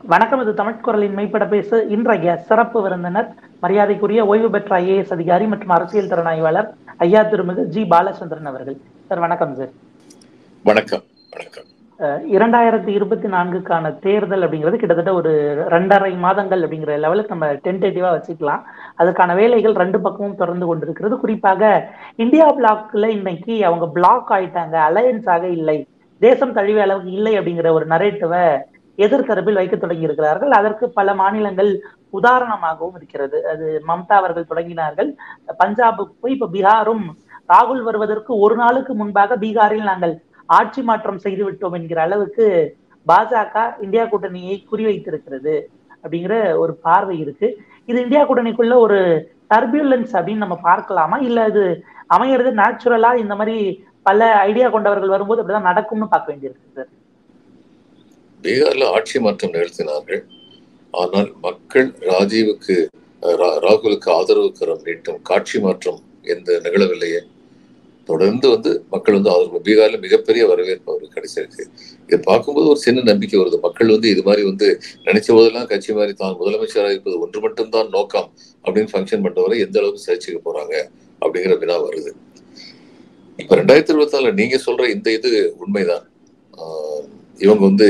வணக்கம் இது தமிழ் குரலின் மெய்ப்பட பேசு இன்றைய சிறப்பு விருந்தினர் மரியாதைக்குரிய ஓய்வு பெற்ற ஐஏஎஸ் அதிகாரி மற்றும் அரசியல் திறனாய்வாளர் ஐயா திருமிகு ஜி பாலச்சந்திரன் அவர்கள் சார் வணக்கம் சார் வணக்கம் வணக்கம் அஹ் இரண்டாயிரத்தி இருபத்தி நான்குக்கான தேர்தல் அப்படிங்கிறது கிட்டத்தட்ட ஒரு ரெண்டரை மாதங்கள் அப்படிங்கிற லெவலுக்கு நம்ம டென்டேட்டிவா வச்சுக்கலாம் அதுக்கான வேலைகள் ரெண்டு பக்கமும் தொடர்ந்து கொண்டிருக்கிறது குறிப்பாக இந்தியா பிளாக்ல இன்னைக்கு அவங்க பிளாக் ஆயிட்டாங்க அலையன்ஸ் ஆக இல்லை தேசம் தழுவிய அளவுக்கு இல்லை அப்படிங்கிற ஒரு நரேட்டிவை எதிர்த்தரப்பில் வைக்க தொடங்கி இருக்கிறார்கள் அதற்கு பல மாநிலங்கள் உதாரணமாகவும் இருக்கிறது அது மம்தா அவர்கள் தொடங்கினார்கள் பஞ்சாபுக்கு இப்ப பீகாரும் ராகுல் வருவதற்கு ஒரு நாளுக்கு முன்பாக பீகாரில் நாங்கள் ஆட்சி மாற்றம் செய்து விட்டோம் என்கிற அளவுக்கு பாஜக இந்தியா கூட்டணியை குறிவைத்திருக்கிறது அப்படிங்கிற ஒரு பார்வை இருக்கு இது இந்தியா கூட்டணிக்குள்ள ஒரு டர்பியூலன்ஸ் அப்படின்னு நம்ம பார்க்கலாமா இல்ல இது அமையிறது நேச்சுரலா இந்த மாதிரி பல ஐடியா கொண்டவர்கள் வரும்போது அப்படிதான் நடக்கும்னு பார்க்க வேண்டியிருக்கு சார் பீகார்ல ஆட்சி மாற்றம் நிகழ்த்தினார்கள் ஆனால் மக்கள் ராஜீவுக்கு ரா- ராகுலுக்கு ஆதரவு கரம் நீட்டும் காட்சி மாற்றம் எந்த நிகழவில்லையே தொடர்ந்து வந்து மக்கள் வந்து ஆதரவு பீகார்ல மிகப்பெரிய வரவேற்பு அவருக்கு கிடைச்சிருக்கு இதை பார்க்கும்போது ஒரு சின்ன நம்பிக்கை வருது மக்கள் வந்து இது மாதிரி வந்து நினைச்ச போதெல்லாம் கட்சி மாதிரி தான் முதலமைச்சராக இருப்பது ஒன்று மட்டும்தான் நோக்கம் அப்படின்னு ஃபங்க்ஷன் பண்றவரை எந்த அளவுக்கு சர்ச்சைக்கு போறாங்க அப்படிங்கிற வினா வருது இப்ப ரெண்டாயிரத்தி இருபத்தி நாலுல நீங்க சொல்ற இந்த இது உண்மைதான் ஆஹ் இவங்க வந்து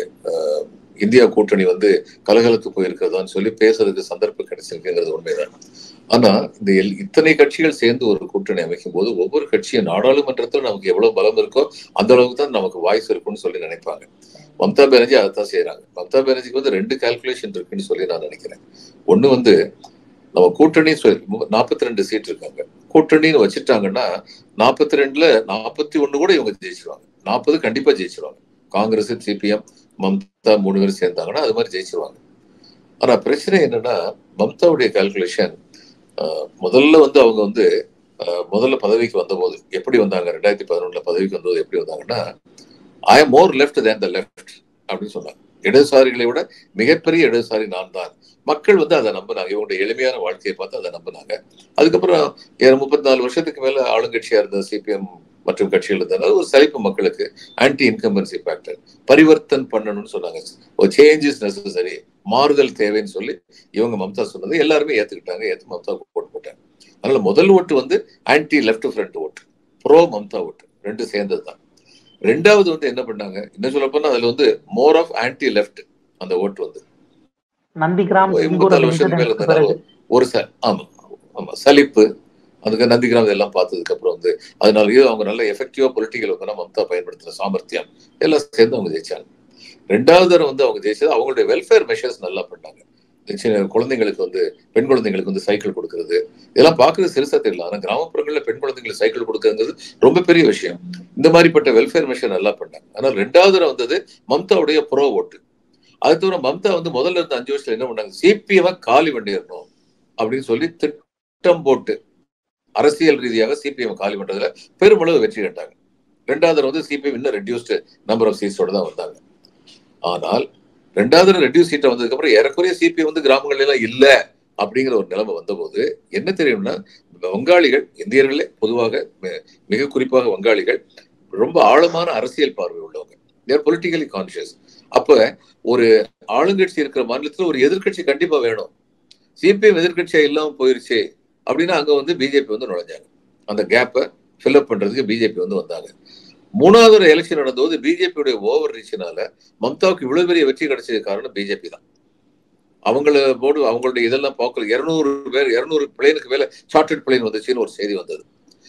ஆஹ் இந்தியா கூட்டணி வந்து கலகலத்து போயிருக்கிறதான்னு சொல்லி பேசுறதுக்கு சந்தர்ப்பம் கிடைச்சிருக்குங்கிறது உண்மைதான் ஆனா இந்த எல்- இத்தனை கட்சிகள் சேர்ந்து ஒரு கூட்டணி அமைக்கும் போது ஒவ்வொரு கட்சியும் நாடாளுமன்றத்துல நமக்கு எவ்வளவு பலம் இருக்கோ அந்த அளவுக்கு தான் நமக்கு வாய்ஸ் இருக்கும்னு சொல்லி நினைப்பாங்க மம்தா பானர்ஜி அதைத்தான் செய்யறாங்க மம்தா பானர்ஜிக்கு வந்து ரெண்டு கால்குலேஷன் இருக்குன்னு சொல்லி நான் நினைக்கிறேன் ஒண்ணு வந்து நம்ம கூட்டணி நாற்பத்தி ரெண்டு சீட் இருக்காங்க கூட்டணின்னு வச்சுட்டாங்கன்னா நாற்பத்தி ரெண்டுல நாற்பத்தி ஒண்ணு கூட இவங்க ஜெயிச்சிருவாங்க நாற்பது கண்டிப்பா ஜெயிச்சிருவாங்க காங்கிரஸ் சிபிஎம் மம்தா மூணு பேரும் சேர்ந்தாங்கன்னா அது மாதிரி ஜெயிச்சிருவாங்க ஆனா பிரச்சனை என்னன்னா மம்தாவுடைய கால்குலேஷன் முதல்ல வந்து அவங்க வந்து ஆஹ், முதல்ல பதவிக்கு வந்தபோது எப்படி வந்தாங்க ரெண்டாயிரத்தி பதினொன்றுல பதவிக்கு வந்தபோது எப்படி வந்தாங்கன்னா I am more left than the left அப்படின்னு சொன்னாங்க இடதுசாரிகளை விட மிகப்பெரிய இடதுசாரி நான் தான் மக்கள் வந்து அதை நம்பினாங்க இவங்களுடைய எளிமையான வாழ்க்கையை பார்த்து அதை நம்பினாங்க அதுக்கப்புறம் ஏ- முப்பத்தி நாலு வருஷத்துக்கு மேல ஆளுங்கட்சியா இருந்த சிபிஎம் மற்றும் கட்சிகள் இருந்ததுனால ஒரு சலிப்பு மக்களுக்கு ஆன்டி இன்கம்பன்சி ஃபேக்டர் பரிவர்த்தன் பண்ணணும்னு சொன்னாங்க ஒரு சேஞ்ச் இஸ் நெசசரி மாறுதல் தேவைன்னு சொல்லி இவங்க மம்தா சொன்னது எல்லாருமே ஏத்துக்கிட்டாங்க ஏத்து மம்தா ஓட்டு போட்டாங்க அதனால முதல் ஓட்டு வந்து ஆன்டி லெஃப்ட் ஃப்ரண்ட் ஓட்டு ப்ரோ மம்தா ஓட்டு ரெண்டு சேர்ந்தது தான் ரெண்டாவது வந்து என்ன பண்ணாங்க இன்னும் சொல்ல போனா அதுல வந்து மோர் ஆஃப் ஆன்டி லெஃப்ட் அந்த ஓட்டு வந்து நந்திகிராம் ஒரு சிங்கூர் முப்பத்தாலு வருஷத்துக்கு மேல இன்சிடென்ட்க்கு இருந்தனால பிறகு ஒரு ச ஆமா ஆமா சலிப்பு அதுக்கு நந்திகிராம் இதெல்லாம் பார்த்ததுக்கு அப்புறம் வந்து அதனாலயே அவங்க நல்ல எஃபெக்டிவா பொலிட்டிக்கல் வந்து மம்தா பயன்படுத்தின சாமர்த்தியம் எல்லாம் சேர்ந்து அவங்க ஜெயிச்சாங்க ரெண்டாவது தடவை வந்து அவங்க ஜெயிச்சது அவங்களுடைய வெல்ஃபேர் மெஷர்ஸ் நல்லா பண்ணாங்க சின்ன குழந்தைங்களுக்கு வந்து பெண் குழந்தைங்களுக்கு வந்து சைக்கிள் கொடுக்கறது இதெல்லாம் பார்க்கறது சிறுசா தெரியல ஆனா கிராமப்புறங்கள்ல பெண் குழந்தைங்களுக்கு சைக்கிள் கொடுக்கறது ரொம்ப பெரிய விஷயம் இந்த மாதிரிப்பட்ட வெல்ஃபேர் மெஷர் நல்லா பண்ணாங்க ஆனா ரெண்டாவது தடவை வந்தது மம்தாவுடைய ப்ரோ ஓட்டு அது தவிர மம்தா வந்து முதல்ல இருந்த அஞ்சு வருஷத்துல என்ன பண்ணாங்க சிபிஎம் காலி பண்ணிடணும் அப்படின்னு சொல்லி திட்டம் போட்டு அரசியல் ரீதியாக சிபிஎம் காலி பண்றதுல பெருமளவு வெற்றி கண்டாங்க ரெண்டாவது தடவை வந்து சிபிஎம் இன்னும் ரெடியூஸ்டு நம்பர் ஆஃப் சீட்ஸோட தான் வந்தாங்க ஆனால் ரெண்டாவது ரெடியூஸ் சீட்டை வந்ததுக்கு அப்புறம் ஏறக்குறைய சிபிஎம் வந்து கிராமங்கள்ல எல்லாம் இல்ல அப்படிங்கிற ஒரு நிலைமை வந்தபோது என்ன தெரியும்னா வங்காளிகள் இந்தியர்களே பொதுவாக மி- மிக குறிப்பாக வங்காளிகள் ரொம்ப ஆழமான அரசியல் பார்வை உள்ளவங்க தேர் பொலிட்டிக்கலி கான்சியஸ் அப்ப ஒரு ஆளுங்கட்சி இருக்கிற மாநிலத்துல ஒரு எதிர்க்கட்சி கண்டிப்பா வேணும் சிபிஎம் எதிர்க்கட்சியா இல்லாம போயிருச்சு அப்படின்னா அங்க வந்து பிஜேபி வந்து நுழைஞ்சாங்க அந்த கேப்பை ஃபில்அப் பண்றதுக்கு பிஜேபி வந்து வந்தாங்க மூணாவது ஒரு எலெக்ஷன் நடந்தபோது பிஜேபியுடைய ஓவர் ரீச்சினால மம்தாவுக்கு இவ்வளவு பெரிய வெற்றி கிடைச்சது காரணம் பிஜேபி தான் அவங்கள போடு அவங்களுடைய இதெல்லாம் பார்க்கல இருநூறு பேர் இருநூறு பிளேனுக்கு மேல சார்ட்டர்ட் பிளேன் வந்துச்சுன்னு ஒரு செய்தி வந்தது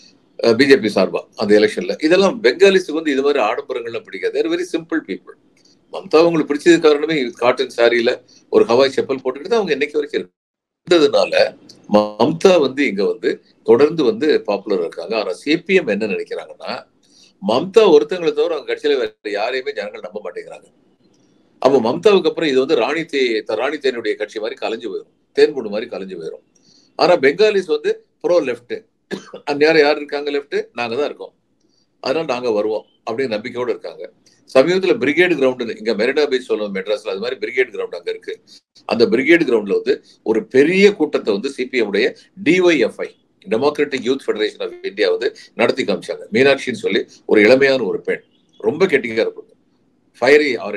பிஜேபி சார்பா அந்த எலெக்ஷன்ல இதெல்லாம் பெங்காலிஸுக்கு வந்து இது மாதிரி ஆடம்பரங்கள்லாம் பிடிக்காது they're very simple people Mamata அவங்களுக்கு பிடிச்சது காரணமே காட்டன் சாரியில ஒரு ஹவாய் செப்பல் போட்டுக்கிட்டு தான் அவங்க என்னைக்கு வரைக்கும் இருந்ததுனால மம்தா வந்து இங்க வந்து தொடர்ந்து வந்து பாப்புலர் இருக்காங்க ஆனா சிபிஎம் என்ன நினைக்கிறாங்கன்னா மம்தா ஒருத்தங்களை தவிர அவங்க கட்சியில வேற யாரையுமே ஜனங்கள் நம்ப மாட்டேங்கிறாங்க அப்ப மம்தாவுக்கு அப்புறம் இது வந்து ராணி தே ராணி தேனுடைய கட்சி மாதிரி கலைஞ்சு போயிடும் தேன்குண்டு மாதிரி கலைஞ்சு போயிடும் ஆனா பெங்காலிஸ் வந்து ப்ரோ லெஃப்ட் அந்நேரம் யார் இருக்காங்க லெஃப்ட் நாங்க தான் இருக்கோம் அதனால நாங்க வருவோம் அப்படின்னு நம்பிக்கையோட இருக்காங்க சமீபத்துல பிரிகேட் கிரவுண்ட் இங்க மெரினா பீச் சொல்லுவோம் மெட்ராஸ்ல அது மாதிரி பிரிகேட் கிரவுண்ட் அங்க இருக்கு அந்த பிரிகேட் கிரவுண்ட்ல வந்து ஒரு பெரிய கூட்டத்தை வந்து சிபிஎம் உடைய DYFI democratic youth federation of India வந்து நடத்தி காமிச்சாங்க மீனாட்சின்னு சொல்லி ஒரு இளமையான ஒரு பெண் ரொம்ப கெட்டிக்கா இருப்பாங்க ஃபயரி ஆரேட்டர்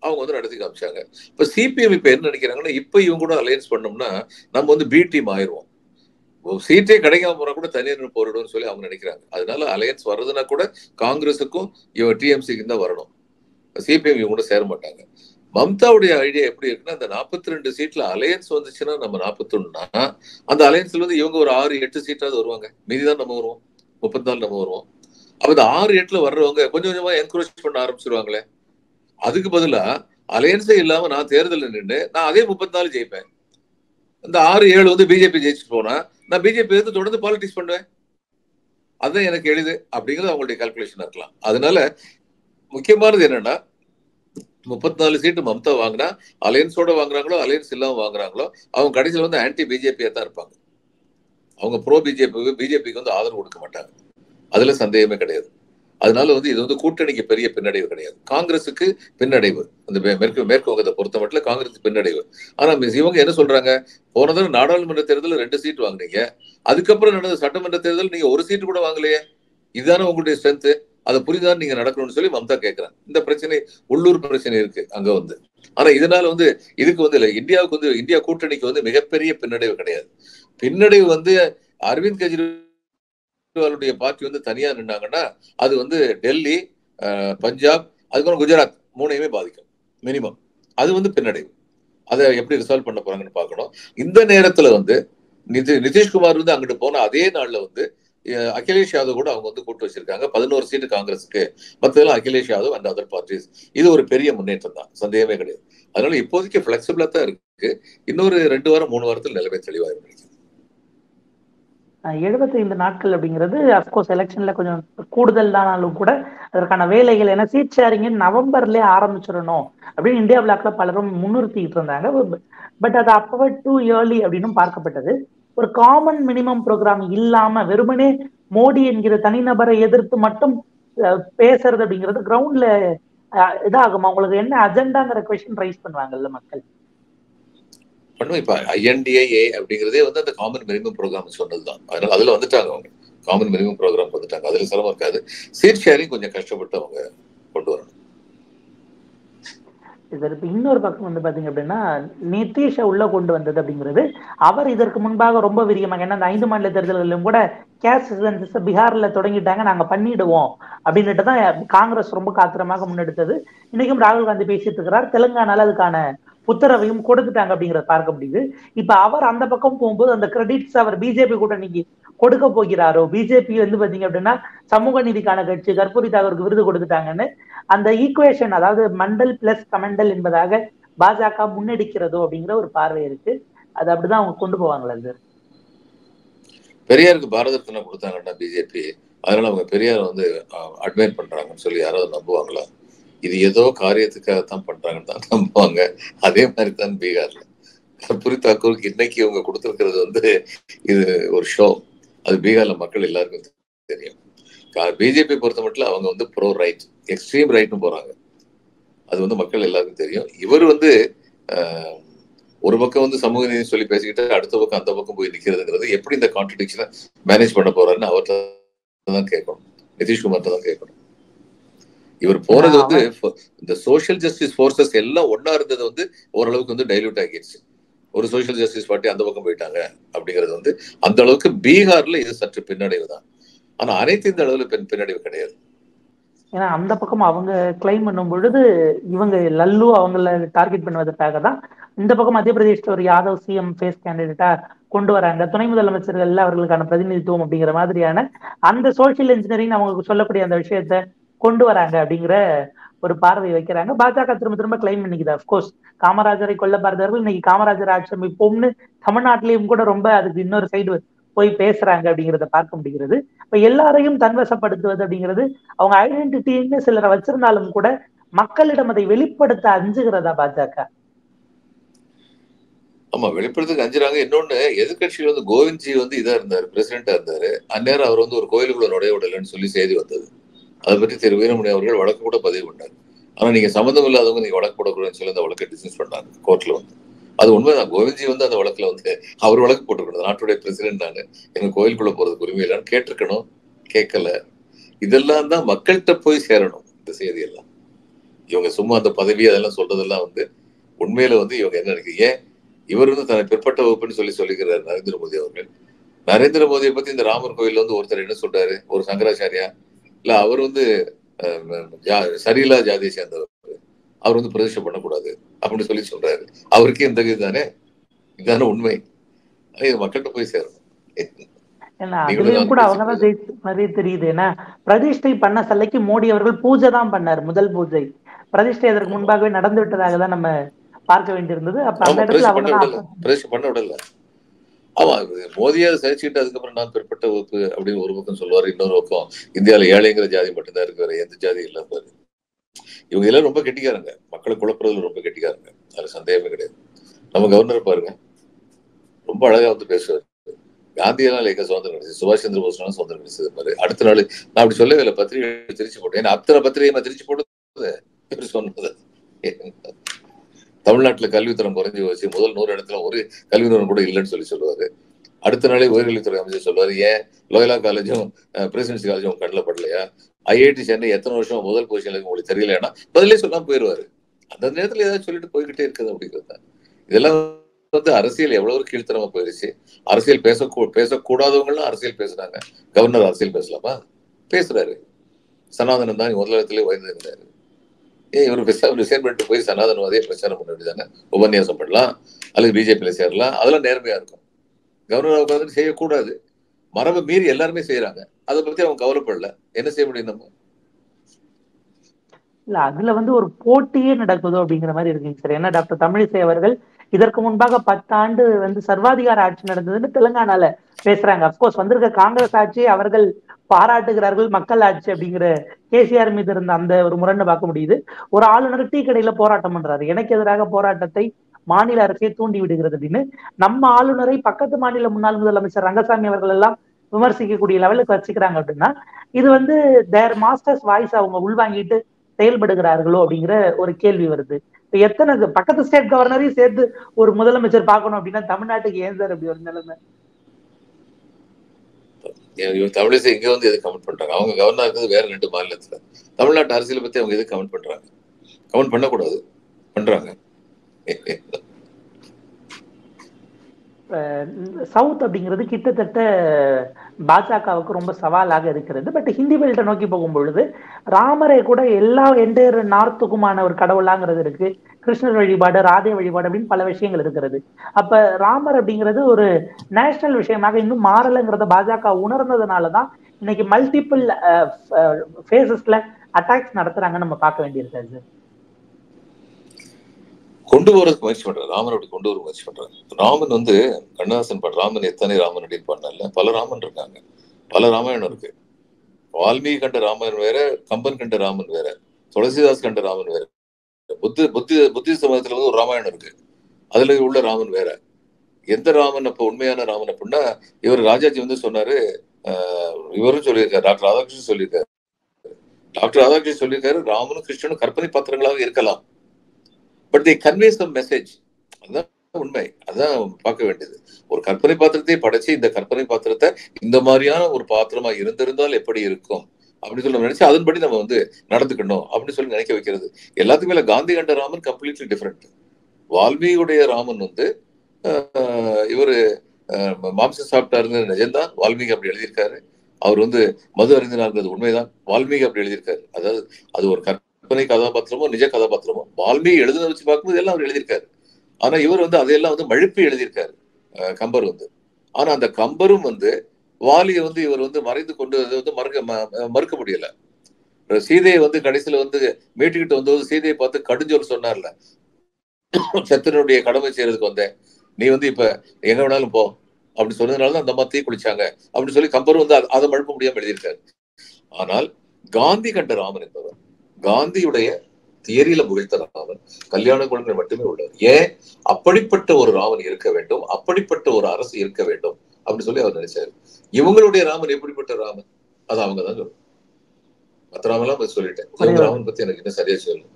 அவங்க வந்து நடத்தி காமிச்சாங்க இப்ப சிபிஎம் இப்ப என்ன நினைக்கிறாங்கன்னா இப்ப இவங்க கூட அலையன்ஸ் பண்ணோம்னா நம்ம வந்து பி டீம் ஆயிடுவோம் சீட்டே கிடைக்காம போனா கூட தனியார் போரிடும்னு சொல்லி அவங்க நினைக்கிறாங்க அதனால அலையன்ஸ் வர்றதுன்னா கூட காங்கிரஸுக்கும் இவன் டிஎம்சிக்கு தான் வரணும் சிபிஎம் இவங்க கூட சேர மாட்டாங்க மம்தாவுடைய ஐடியா எப்படி இருக்குன்னா அந்த நாற்பத்தி ரெண்டு சீட்ல அலையன்ஸ் வந்துச்சுன்னா நம்ம நாற்பத்தொன்னுனா அந்த அலையன்ஸ்ல வந்து இவங்க ஒரு ஆறு எட்டு சீட்டாவது வருவாங்க மீதிதான் நம்ம வருவோம் முப்பத்தி நாலு நம்ம வருவோம் அப்ப இந்த ஆறு எட்டுல வர்றவங்க கொஞ்சம் கொஞ்சமா என்கரேஜ் பண்ண ஆரம்பிச்சிருவாங்களே அதுக்கு பதிலா அலையன்ஸே இல்லாம நான் தேர்தலில் நின்று நான் அதே முப்பத்தி நாலு ஜெயிப்பேன் இந்த ஆறு ஏழு வந்து பிஜேபி ஜெயிச்சுட்டு போனா நான் பிஜேபி வந்து தொடர்ந்து பாலிடிக்ஸ் பண்ணுவேன் அதுதான் எனக்கு எளிது அப்படிங்கிறது அவங்களுடைய கால்குலேஷன் இருக்கலாம் அதனால முக்கியமானது என்னன்னா முப்பத்தி நாலு சீட்டு மம்தா வாங்கினா அலையன்ஸோட வாங்குறாங்களோ அலையன்ஸ் இல்லாம வாங்குறாங்களோ அவங்க கடைசியில் வந்து ஆன்டி பிஜேபியா தான் இருப்பாங்க அவங்க ப்ரோ பிஜேபி பிஜேபிக்கு வந்து ஆதரவு கொடுக்க மாட்டாங்க அதுல சந்தேகமே கிடையாது அதனால வந்து இது வந்து கூட்டணிக்கு பெரிய பின்னடைவு கிடையாது காங்கிரஸுக்கு பின்னடைவு அந்த மேற்கு மேற்கு வங்கத்தை பொறுத்த மட்டும் காங்கிரஸ் பின்னடைவு ஆனா இவங்க என்ன சொல்றாங்க போன தடவை நாடாளுமன்ற தேர்தலில் ரெண்டு சீட் வாங்கினீங்க அதுக்கப்புறம் நடந்த சட்டமன்ற தேர்தல் நீங்க ஒரு சீட்டு கூட வாங்கலையே இதுதானே உங்களுடைய ஸ்ட்ரென்த் அதை புரிதான் நீங்க நடக்கணும்னு சொல்லி மம்தா கேட்கிறாங்க இந்த பிரச்சனை உள்ளூர் பிரச்சனை இருக்கு அங்க வந்து ஆனா இதனால வந்து இதுக்கு வந்து இல்ல இந்தியாவுக்கு வந்து இந்தியா கூட்டணிக்கு வந்து மிகப்பெரிய பின்னடைவு கிடையாது பின்னடைவு வந்து அரவிந்த் கெஜ்ரிவாலுடைய பார்ட்டி வந்து தனியா நின்னாங்கன்னா அது வந்து டெல்லி பஞ்சாப் அதுக்கப்புறம் குஜராத் மூணையுமே பாதிக்கும் மினிமம் அது வந்து பின்னடைவு அதை எப்படி ரிசால்வ் பண்ண போறாங்கன்னு பார்க்கணும் இந்த நேரத்துல வந்து நிதி நிதிஷ்குமார் வந்து அங்கிட்டு போன அதே நாள்ல வந்து அகிலேஷ் யாதவ் கூட அவங்க வந்து கூட்டு வச்சிருக்காங்க பதினோரு சீட்டு காங்கிரஸுக்கு மற்றதெல்லாம் Akhilesh Yadav and other parties இது ஒரு பெரிய முன்னேற்றம் தான் சந்தேகமே கிடையாது அதனால இப்போதைக்கு பிளெக்சிபிளா தான் இருக்கு இன்னொரு ரெண்டு வாரம் மூணு வாரத்தில் நிலைமை தெளிவாக நினைக்கிறேன் எழுபத்தைந்து நாட்கள் அப்படிங்கிறது அப்கோர்ஸ் எலெக்ஷன்ல கொஞ்சம் கூடுதல் தானாலும் கூட அதற்கான வேலைகள் ஏன்னா சீட் ஷேரிங் நவம்பர்லயே ஆரம்பிச்சிடணும் அப்படின்னு இந்தியா பிளாக்ல பலரும் முன்னிறுத்திட்டு இருந்தாங்க பட் அது அப்பவே டூ இயர்லி அப்படின்னு பார்க்கப்பட்டது ஒரு காமன் மினிமம் ப்ரோக்ராம் இல்லாம வெறுமனே மோடி என்கிற தனிநபரை எதிர்த்து மட்டும் பேசுறது அப்படிங்கிறது கிரவுண்ட்ல இதாகுமா உங்களுக்கு என்ன அஜெண்டாங்கிற கொஸ்டின் ரைஸ் பண்ணுவாங்கல்ல மக்கள் பண்ணுவோம் இப்ப ஐஎன்டிஏ அப்படிங்கிறதே வந்து அந்த காமன் மினிமம் ப்ரோக்ராம் சொன்னதுதான் அதனால அதுல வந்துட்டாங்க அவங்க காமன் மினிமம் ப்ரோக்ராம் வந்துட்டாங்க அதுல சிரமம் இருக்காது சீட் ஷேரிங் கொஞ்சம் கஷ்டப்பட்டு அவங்க கொண்டு வரணும் இதற்கு இன்னொரு பக்கம் வந்து பாத்தீங்க அப்படின்னா நிதிஷை உள்ள கொண்டு வந்தது அப்படிங்கிறது அவர் இதற்கு முன்பாக ரொம்ப விரியமாக ஏன்னா அந்த ஐந்து மாநில தேர்தல்களிலும் கூட கேஸ் சென்சஸ் பீகார்ல தொடங்கிட்டாங்க நாங்க பண்ணிடுவோம் அப்படின்னுட்டு தான் காங்கிரஸ் ரொம்ப காத்திரமாக முன்னெடுத்தது இன்னைக்கும் ராகுல் காந்தி பேசிட்டு இருக்கிறார் தெலுங்கானால அதுக்கான உத்தரவையும் கொடுத்துட்டாங்க அப்படிங்கறத பார்க்க முடியுது இப்ப அவர் அந்த பக்கம் போகும்போது அந்த கிரெடிட்ஸ் அவர் பிஜேபி கூட்டணிக்கு கொடுக்க போகிறாரோ பிஜேபி வந்து பாத்தீங்க அப்படின்னா சமூக நீதிக்கான கட்சி கற்பூரி தாகூருக்கு விருது கொடுத்துட்டாங்கன்னு அந்த ஈக்குவேஷன் அதாவது மண்டல் பிளஸ் கமண்டல் என்பதாக பாஜக முன்னெடுக்கிறதோ அப்படிங்கிற ஒரு பார்வை இருக்கு அது அப்படிதான் அவங்க கொண்டு போவாங்களா சார் பெரியாருக்கு பாரத ரத்னா கொடுத்தாங்கன்னா பிஜேபி அதனால அவங்க பெரியார் வந்து அட்மையர் பண்றாங்கன்னு சொல்லி யாராவது நம்புவாங்களா இது ஏதோ காரியத்துக்காக தான் பண்றாங்கன்னு தான் நம்புவாங்க அதே மாதிரி தான் பீகார்ல கற்பூரி தாக்கூருக்கு இன்னைக்கு இவங்க கொடுத்துருக்கிறது வந்து இது ஒரு ஷோ அது பீகார்ல மக்கள் எல்லாருக்கும் தெரியும் பிஜேபி பொறுத்த மட்டும் அவங்க வந்து ப்ரோ ரைட் எக்ஸ்ட்ரீம் ரைட்னு போறாங்க அது வந்து மக்கள் எல்லாருக்கும் தெரியும் இவர் வந்து ஒரு பக்கம் வந்து சமூக நீதி சொல்லி பேசிக்கிட்டு அடுத்த பக்கம் அந்த பக்கம் போய் நிக்கிறதுங்கிறது எப்படி இந்த கான்ட்ரடிக்ஷனை மேனேஜ் பண்ண போறாருன்னு அவர்கிட்ட தான் கேட்கணும் நிதிஷ்குமார்ட்ட தான் கேட்கணும் இவர் போறது வந்து இந்த சோசியல் ஜஸ்டிஸ் போர்சஸ் எல்லாம் ஒன்னா இருந்தது வந்து ஓரளவுக்கு வந்து டைல்யூட் ஆகிடுச்சு ஒரு சோசியல் ஜஸ்டிஸ் பார்ட்டி அந்த பக்கம் போயிட்டாங்க அப்படிங்கிறது வந்து அந்த அளவுக்கு பீகார்ல இது சற்று பின்னடைவு தான் ஆனா அனைத்து இந்த அளவுல பின் பின்னடைவு கிடையாது ஏன்னா அந்த பக்கம் அவங்க கிளைம் பண்ணும் பொழுது இவங்க லல்லு அவங்கள டார்கெட் பண்ணுவதற்காக தான் இந்த பக்கம் மத்திய பிரதேஷ்ல ஒரு யாதவ் சிஎம் ஃபேஸ் கேண்டிடேட்டா கொண்டு வராங்க துணை முதலமைச்சர்கள் அவர்களுக்கான பிரதிநிதித்துவம் அப்படிங்கிற மாதிரியான அந்த சோசியல் இன்ஜினியரிங் அவங்களுக்கு சொல்லக்கூடிய அந்த விஷயத்த கொண்டு வராங்க அப்படிங்கிற ஒரு பார்வை வைக்கிறாங்க பாஜக திரும்ப திரும்ப கிளைம் பண்ணிக்குது அப்கோர்ஸ் காமராஜரை கொல்ல பார்த்தவர்கள் இன்னைக்கு காமராஜர் ஆட்சேபிப்போம்னு தமிழ்நாட்டிலையும் கூட ரொம்ப அதுக்கு இன்னொரு சைடு போய் பேசுறாங்க அப்படிங்கிறத பார்க்க முடிகிறது இப்ப எல்லாரையும் தன்வசப்படுத்துவது அப்படிங்கிறது அவங்க ஐடென்டிட்டின்னு சிலரை வச்சிருந்தாலும் கூட மக்களிடம் அதை வெளிப்படுத்த அஞ்சுகிறதா பாஜக ஆமா வெளிப்படுத்துக்கு அஞ்சுறாங்க இன்னொன்னு எதிர்கட்சியில் வந்து கோவிந்த்ஜி வந்து இதா இருந்தாரு பிரசிடண்டா இருந்தாரு அந்நேரம் அவர் வந்து ஒரு கோயிலுக்குள்ள நுழைய விடலன்னு சொல்லி செய்தி வந்தது அதை பற்றி திரு வீரமணி அவர்கள் வழக்கு கூட பதிவு பண்ணார் ஆனா நீங்க சம்மந்தம் இல்லாதவங்க நீங்க வழக்கு போடக்கூடாதுன்னு சொல்லி அந்த வழக்கை டிஸ்மிஸ் பண்ணாங்க கோர்ட்ல வந்து அது உண்மைதான் கோவிந்த்ஜி வந்து அந்த வழக்குல வந்து அவர் வழக்கு போட்டிருக்கணும் நாட்டுடைய பிரசிடென்ட் நானு எங்க கோயிலுக்குள்ள போறதுக்கு உரிமை இல்லைன்னு கேட்டிருக்கணும் கேட்கல இதெல்லாம் தான் மக்கள்கிட்ட போய் சேரணும் இந்த செய்தியெல்லாம் இவங்க சும்மா அந்த பதவி அதெல்லாம் சொல்றதெல்லாம் வந்து உண்மையில வந்து இவங்க என்ன நினைக்கிறீங்க ஏன் இவர் வந்து தன்னை பிற்பட்ட வகுப்புன்னு சொல்லி சொல்லிக்கிறார் நரேந்திர மோடி அவர்கள் நரேந்திர மோடியை பத்தி இந்த ராமர் கோயில்ல வந்து ஒருத்தர் என்ன சொல்றாரு ஒரு சங்கராச்சாரியா இல்ல அவர் வந்து அஹ், ஜா- சரியில்லாத ஜாதியை சேர்ந்தவர் அவர் வந்து பிரதிஷ்டை பண்ணக்கூடாது அப்படின்னு சொல்லி சொல்றாரு அவருக்கே இந்த இது தானே இதுதானே உண்மை ஆனா இது மக்கள்கிட்ட போய் சேரணும் ஏன்னா நீங்களும் அதுலயும் நானும் கூட பேசி அவங்க தான் ஜெயிச்ச மாதிரி தெரியுது ஏன்னா பிரதிஷ்டை பண்ண சிலைக்கு மோடி அவர்கள் பூஜை தான் பண்ணார் முதல் பூஜை பிரதிஷ்டை அதற்கு ஆமா. முன்பாகவே நடந்து விட்டதாக தான் நம்ம பார்க்க வேண்டியிருந்தது அப்ப அந்த ஆமா இடத்துல பிரதிஷ்டை அவங்க பண்ண தான் விடல பிரதிஷ்டை பண்ண விடல ஆமா இது மோதியை அதை சகிச்சுக்கிட்டு அதுக்கப்புறம் நான் பிற்பட்ட வகுப்பு அப்படின்னு ஒரு பக்கம் சொல்லுவாரு இன்னொரு பக்கம் இந்தியாவில ஏழைங்கிற ஜாதி மட்டும்தான் இருக்கு வேற எந்த ஜாதி இல்ல பாரு இவங்க எல்லாம் ரொம்ப கெட்டிக்காரங்க மக்களை குழப்புறதுல ரொம்ப கெட்டிக்காரங்க அதுல சந்தேகமே கிடையாது நம்ம கவர்னர் பாருங்க ரொம்ப அழகா வந்து பேசுவார் காந்தியெல்லாம் லேக்க சுதந்திரம் கிடைச்சது சுபாஷ் சந்திர போஸ்லாம் சுதந்திரம் கிடைச்சது மாதிரி அடுத்த நாள் நான் அப்படி சொல்லவே இல்லை பத்திரிகை திருச்சி போட்டேன் ஏன்னா அத்தனை பத்திரிகை நான் திருச்சி போட்டது இவர் சொன்னது தமிழ்நாட்டுல கல்வித்தரம் குறைஞ்சு வச்சு முதல் நூறு இடத்துல ஒரு கல்வி நிறுவனம் கூட இல்லைன்னு சொல்லி சொல்லுவாரு அடுத்த நாளே உயர்கல்வித்துறை அமைச்சர் சொல்லுவாரு ஏன் லோயலா காலேஜும் பிரசிடென்சி காலேஜும் கண்ணில் படலையா ஐஐடி சென்னை எத்தனை வருஷம் முதல் பொசிஷன்ல இருக்கு உங்களுக்கு தெரியலன்னா பதிலே சொல்லாம போயிடுவாரு அந்த நேரத்துல ஏதாவது சொல்லிட்டு போய்கிட்டே இருக்குது அப்படிங்கிறது தான் இதெல்லாம் வந்து அரசியல் எவ்வளவு ஒரு கீழ்த்தரமா போயிருச்சு அரசியல் பேச பேசக்கூடாதவங்களாம் அரசியல் பேசுறாங்க கவர்னர் அரசியல் பேசலாமா பேசுறாரு சனாதனம் தான் முதலிடத்திலே உயர்ந்திருந்தாரு ஏன் இவர் பேசாம ரிசைன் பண்ணிட்டு போய் சனாதனவாதியை பிரச்சாரம் பண்ண வேண்டியதானே உபன்யாசம் பண்ணலாம் அல்லது பிஜேபியில சேரலாம் அதெல்லாம் நேர்மையா இருக்கும் கவர்னர் உட்காந்து செய்யக்கூடாது மரபை மீறி எல்லாருமே செய்யறாங்க அதை பத்தி அவங்க கவலைப்படல என்ன செய்ய முடியும் நம்ம இல்ல அதுல வந்து ஒரு போட்டியே நடக்குதோ அப்படிங்கிற மாதிரி இருக்குங்க சார் ஏன்னா டாக்டர் தமிழிசை அவர்கள் இதற்கு முன்பாக பத்தாண்டு வந்து சர்வாதிகார ஆட்சி நடந்ததுன்னு தெலுங்கானால பேசுறாங்க அப்கோர்ஸ் வந்திருக்க காங்கிரஸ் ஆட்சியை அவர்கள் பாராட்டுகிறார்கள் மக்கள் ஆட்சி அப்படிங்கிற கேசிஆர் மீது இருந்த அந்த ஒரு முரண்ணை பார்க்க முடியுது ஒரு ஆளுநர் டீ கடையில போராட்டம் பண்றாரு எனக்கு எதிராக போராட்டத்தை மாநில அரசே தூண்டி விடுகிறது அப்படின்னு நம்ம ஆளுநரை பக்கத்து மாநில முன்னாள் முதலமைச்சர் ரங்கசாமி அவர்கள் எல்லாம் விமர்சிக்கக்கூடிய லெவலுக்கு வச்சுக்கிறாங்க அப்படின்னா இது வந்து தேர் மாஸ்டர்ஸ் வாய்ஸ் அவங்க உள்வாங்கிட்டு செயல்படுகிறார்களோ அப்படிங்கிற ஒரு கேள்வி வருது இப்ப எத்தனை பக்கத்து ஸ்டேட் கவர்னரையும் சேர்த்து ஒரு முதலமைச்சர் பார்க்கணும் அப்படின்னா தமிழ்நாட்டுக்கு ஏன் சார் அப்படி ஒரு நிலைமை இவங்க தமிழிசை இங்க வந்து எது கமெண்ட் பண்றாங்க அவங்க கவர்னர் இருக்கிறது வேற ரெண்டு மாநிலத்துல தமிழ்நாட்டு அரசியலை பத்தி அவங்க எது கமெண்ட் பண்றாங்க கமெண்ட் பண்ணக்கூடாது பண்றாங்க சவுத் அப்படிங்கிறது கிட்டத்தட்ட பாஜகவுக்கு ரொம்ப சவாலாக இருக்கிறது பட் ஹிந்தி பெல்ட்டை நோக்கி போகும் பொழுது ராமரை கூட எல்லா என்டையர் நார்த்துக்குமான ஒரு கடவுளாங்கிறது இருக்கு கிருஷ்ணர் வழிபாடு ராதே வழிபாடு அப்படின்னு பல விஷயங்கள் இருக்கிறது அப்ப ராமர் அப்படிங்கிறது ஒரு நேஷனல் விஷயமாக இன்னும் மாறலைங்கிறத பாஜக உணர்ந்ததுனாலதான் இன்னைக்கு மல்டிபிள் ஃபேசஸ்ல அட்டாக்ஸ் நடத்துறாங்கன்னு நம்ம பார்க்க வேண்டியிருக்காது சார் கொண்டு போறதுக்கு முயற்சி பண்றாரு ராமன் அப்படி கொண்டு வர முயற்சி பண்றாரு ராமன் வந்து கண்ணதாசன் பாடு ராமன் எத்தனை ராமன் அப்படின்னு பாடினால பல ராமன் இருக்காங்க பல ராமாயணம் இருக்கு வால்மீகி கண்ட ராமன் வேற கம்பன் கண்ட ராமன் வேற துளசிதாஸ் கண்ட ராமன் வேற புத்தி புத்தி புத்தி சமயத்துல வந்து ஒரு ராமாயணம் இருக்கு அதுல உள்ள ராமன் வேற எந்த ராமன் அப்ப உண்மையான ராமன் அப்படின்னா இவர் ராஜாஜி வந்து சொன்னாரு இவரும் சொல்லியிருக்காரு டாக்டர் ராதாகிருஷ்ணன் சொல்லியிருக்காரு டாக்டர் ராதாகிருஷ்ணன் சொல்லியிருக்காரு ராமனும் கிருஷ்ணனும் கற்பனை பாத்திரங்களாக இருக்கலாம் but the conveys the message அதுதான் உண்மை அதான் பார்க்க வேண்டியது ஒரு கற்பனை பாத்திரத்தை படைச்சு இந்த கற்பனை பாத்திரத்தை இந்த மாதிரியான ஒரு பாத்திரமா இருந்திருந்தால் எப்படி இருக்கும் அப்படின்னு சொல்லி நினைச்சு அதன்படி நம்ம வந்து நடந்துக்கணும் அப்படின்னு சொல்லி நினைக்க வைக்கிறது எல்லாத்துக்கும் மேல காந்தி கண்ட ராமன் கம்ப்ளீட்லி டிஃப்ரெண்ட் வால்மீகியுடைய ராமன் வந்து இவர் மாம்சம் சாப்பிட்டாருங்க நிஜம்தான் வால்மீகி அப்படி எழுதியிருக்காரு அவர் வந்து மது அறிந்தினார்ங்கிறது உண்மைதான் வால்மீகி அப்படி எழுதியிருக்காரு அதாவது அது ஒரு கற்பனை கதாபாத்திரமோ நிஜ கதாபாத்திரமோ வால்மீகி எழுதுன வச்சு பார்க்கும்போது எல்லாம் அவர் எழுதியிருக்காரு ஆனா இவர் வந்து அதையெல்லாம் வந்து மழுப்பி எழுதியிருக்காரு கம்பர் வந்து ஆனா அந்த கம்பரும் வந்து வாலியை வந்து இவர் வந்து மறைந்து கொண்டு வந்து மறுக்க மறுக்க முடியல சீதையை வந்து கடைசியில வந்து மீட்டுக்கிட்டு வந்தபோது சீதையை பார்த்து கடுஞ்சொல் சொன்னார்ல சத்திரனுடைய கடமை செய்யறதுக்கு வந்தேன் நீ வந்து இப்ப எங்க வேணாலும் போ அப்படி சொன்னதுனாலதான் அந்த அம்மா தீ குளிச்சாங்க அப்படின்னு சொல்லி கம்பர் வந்து அதை மழுப்ப முடியாம எழுதியிருக்காரு ஆனால் காந்தி கண்ட ராமன் என்பவர் காந்தியுடைய தியரியில முளைத்த ராமன் கல்யாண குழந்தை மட்டுமே உள்ளவர் ஏன் அப்படிப்பட்ட ஒரு ராமன் இருக்க வேண்டும் அப்படிப்பட்ட ஒரு அரசு இருக்க வேண்டும் அப்படின்னு சொல்லி அவர் நினைச்சாரு இவங்களுடைய ராமன் எப்படிப்பட்ட ராமன் அது அவங்க தான் சொல்லணும் மற்ற ராமெல்லாம் சொல்லிட்டேன் இவங்க ராமன் பத்தி எனக்கு இன்னும் சரியா சொல்லணும்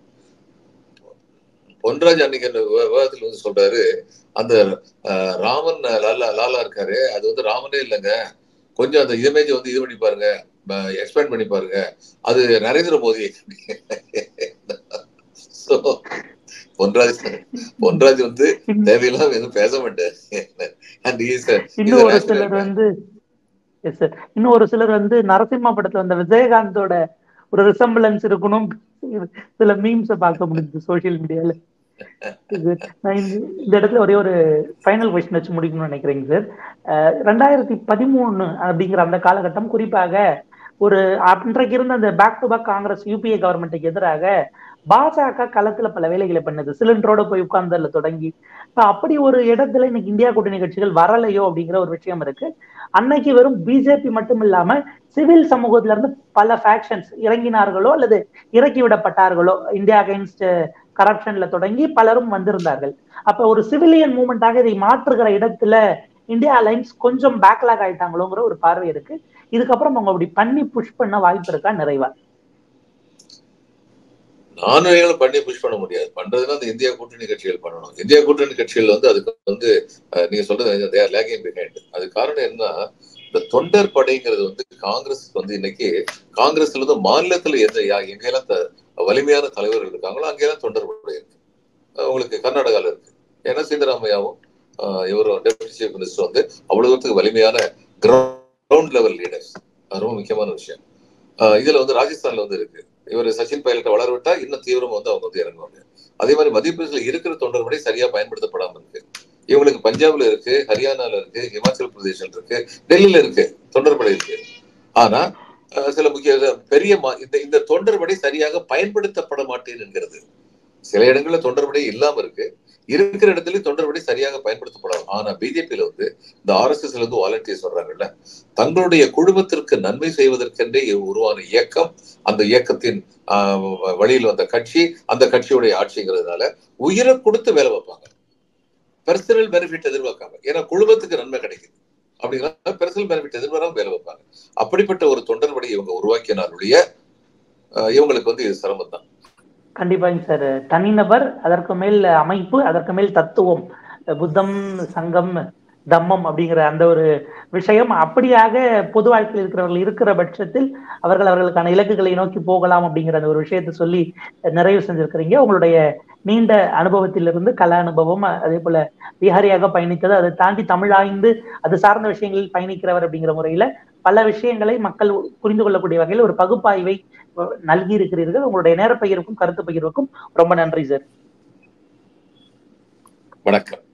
பொன்ராஜ் அன்னைக்கு அந்த விவாதத்துல வந்து சொல்றாரு அந்த ராமன் லாலா லாலா இருக்காரு அது வந்து ராமனே இல்லைங்க கொஞ்சம் அந்த இமேஜ் வந்து இது பண்ணி பாருங்க எக்ஸ்பேண்ட் பண்ணி பாருங்க அது நரேந்திர மோடி So, பொன்ராஜ் பொன்ராஜ் வந்து தேவையில்லாம எதுவும் பேச மாட்டார் அண்ட் இஸ் இன்னும் ஒரு சிலர் வந்து எஸ் சார் இன்னும் ஒரு சிலர் வந்து நரசிம்மா படத்துல வந்த விஜயகாந்தோட ஒரு ரிசம்பிளன்ஸ் இருக்கணும் சில மீம்ஸ பார்க்க முடியுது சோசியல் மீடியால நான் இந்த- இந்த இடத்துல ஒரே ஒரு ஃபைனல் கொஸ்டின் வச்சு முடிக்கணும்னு நினைக்கிறேங்க சார் அஹ் ரெண்டாயிரத்தி பதிமூணு அப்படிங்கிற அந்த காலகட்டம் குறிப்பாக ஒரு அன்றைக்கு இருந்த அந்த back to back Congress UPA கவர்மெண்ட்டுக்கு எதிராக பாஜக களத்துல பல வேலைகளை பண்ணுது சிலிண்டரோட போய் உட்கார்ந்ததுல தொடங்கி இப்ப அப்படி ஒரு இடத்துல இன்னைக்கு இந்தியா கூட்டணி கட்சிகள் வரலையோ அப்படிங்கிற ஒரு விஷயம் இருக்கு அன்னைக்கு வெறும் பிஜேபி மட்டும் இல்லாம சிவில் சமூகத்துல இருந்து பல ஃபேக்ஷன்ஸ் இறங்கினார்களோ அல்லது இறக்கி விடப்பட்டார்களோ இந்தியா அகைன்ஸ்ட் கரப்ஷன்ல தொடங்கி பலரும் வந்திருந்தார்கள் அப்ப ஒரு சிவிலியன் மூமெண்டாக இதை மாற்றுகிற இடத்துல இந்தியா அலைன்ஸ் கொஞ்சம் பேக்லாக் ஆயிட்டாங்களோங்கிற ஒரு பார்வை இருக்கு இதுக்கப்புறம் அவங்க அப்படி பண்ணி புஷ் பண்ண வாய்ப்பு இருக்கா நிறைவா நானும் பண்ணி புஷ் பண்ண முடியாது பண்றதுன்னா அந்த இந்தியா கூட்டணி கட்சிகள் பண்ணணும் இந்தியா கூட்டணி கட்சிகள் வந்து அதுக்கு வந்து அஹ், நீங்க சொல்றது தேர் லேகிங் பிஹைண்ட் அது காரணம் என்ன இந்த தொண்டர் படைங்கிறது வந்து காங்கிரஸுக்கு வந்து இன்னைக்கு காங்கிரஸ்ல இருந்து மாநிலத்துல எந்த யா- எங்கெல்லாம் த- வலிமையான தலைவர்கள் இருக்காங்களோ அங்கெல்லாம் தொண்டர் படை இருக்கு அஹ், உங்களுக்கு கர்நாடகால இருக்கு ஏன்னா சீதாராமையாவும் அஹ், இவரும் டெபுட்டி சீஃப் மினிஸ்டர் வந்து அவ்வளவு தூரத்துக்கு வலிமையான கிரவுண்ட் லெவல் லீடர்ஸ் அது ரொம்ப முக்கியமான விஷயம் அஹ், இதுல வந்து ராஜஸ்தான்ல வந்து இருக்கு இவர் சச்சின் பைலட்டை வளர விட்டா இன்னும் தீவிரமா வந்து அவங்க வந்து இறங்குவாங்க அதே மாதிரி மத்திய பிரதேசல இருக்கிற தொண்டர் படை சரியா பயன்படுத்தப்படாம இருக்கு இவங்களுக்கு பஞ்சாப்ல இருக்கு ஹரியானால இருக்கு ஹிமாச்சல் பிரதேசல இருக்கு டெல்லியில இருக்கு தொண்டர் படை இருக்கு ஆனா அஹ், சில முக்கிய பெரிய மா- இந்த இந்த தொண்டர் படை சரியாக பயன்படுத்தப்பட மாட்டேன் என்கிறது சில இடங்கள்ல தொண்டர் படை இல்லாம இருக்கு இருக்கிற இடத்துல தொண்டர் படை சரியாக பயன்படுத்தப்படாது ஆனா பிஜேபியில வந்து இந்த ஆர்எஸ்எஸ்ல இருந்து வாலண்டியர்ஸ் வர்றாங்கல்ல தங்களுடைய குடும்பத்திற்கு நன்மை செய்வதற்கென்றே உருவான இயக்கம் அந்த இயக்கத்தின் ஆஹ், வழியில் வந்த கட்சி அந்த கட்சியுடைய ஆட்சிங்கிறதுனால உயிரை கொடுத்து வேலை வைப்பாங்க பர்சனல் பெனிஃபிட் எதிர்பார்க்காம ஏன்னா குடும்பத்துக்கு நன்மை கிடைக்குது அப்படிங்கிற பர்சனல் பெனிஃபிட் எதிர்பாராம வேலை வைப்பாங்க அப்படிப்பட்ட ஒரு தொண்டர் படை இவங்க உருவாக்கினாலுடைய ஆஹ், இவங்களுக்கு வந்து இது சிரமம் தான் கண்டிப்பாங்க சார் தனிநபர் அதற்கு மேல் அமைப்பு அதற்கு மேல் தத்துவம் புத்தம் சங்கம் தம்மம் அப்படிங்கிற அந்த ஒரு விஷயம் அப்படியாக பொது வாழ்க்கையில் இருக்கிறவர்கள் இருக்கிற பட்சத்தில் அவர்கள் அவர்களுக்கான இலக்குகளை நோக்கி போகலாம் அப்படிங்கிற அந்த ஒரு விஷயத்தை சொல்லி நிறைவு செஞ்சிருக்கிறீங்க உங்களுடைய நீண்ட அனுபவத்திலிருந்து கல அனுபவம் அதே போல விஹாரியாக பயணித்தது அதை தாண்டி தமிழ் ஆய்ந்து அது சார்ந்த விஷயங்களில் பயணிக்கிறவர் அப்படிங்கிற முறையில பல விஷயங்களை மக்கள் புரிந்து கொள்ளக்கூடிய வகையில் ஒரு பகுப்பாய்வை நல்கி இருக்கிறீர்கள் உங்களுடைய நேர பகிர்வுக்கும் கருத்து பகிர்வுக்கும் ரொம்ப நன்றி சார் வணக்கம்